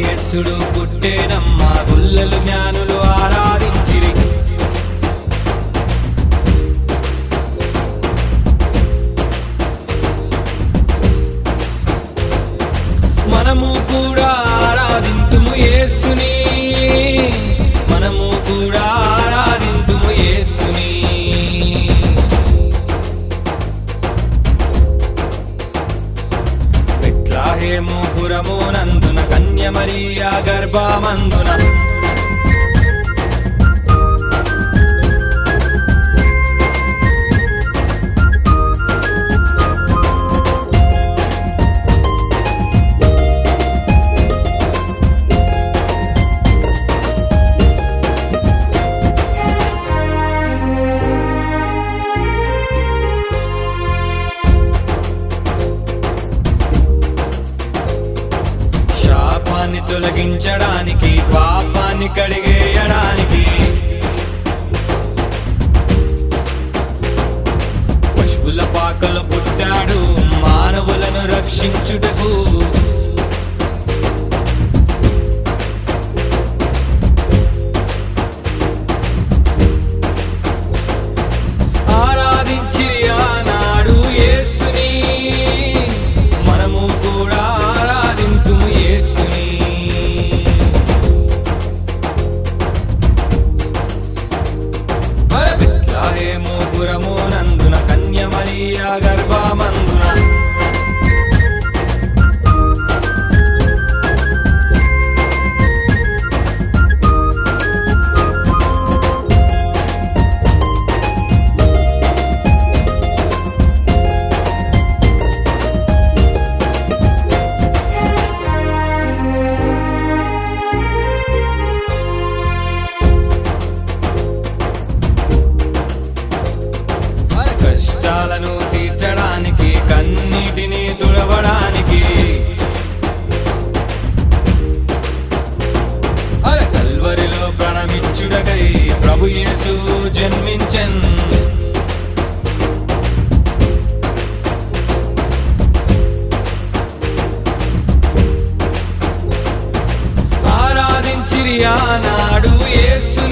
యేసుడు పుట్టేనమ్మా గుల్లలు జ్ఞానులు ఆరాధించిరి మనము కూడా ఆరాధింతుము యేసుని మనము కూడా ఆరాధింతుము యేసుని బెత్లహేము పురము నందున కన్యమరియా గర్భమందున శాపాన్ని తొలగించడానికి పాపాన్ని కడిగేయడానికి పశువుల పాకలు పుట్టాడు మానవులను రక్షించుటకు ఆరాధించిరి ఆనాడు యేసుని మనము కూడా ఆరాధింతుము యేసుని బెత్లహేము పురము నందున కన్యమరియా గర్భమందున మన కష్టాలను తీర్చడానికి కన్నీటిని తుడవడానికి అర కల్వరిలో ప్రణమిచ్చుడకై ప్రభు యేసు జన్మించన్ ఆరాధించిరి ఆనాడు యేసు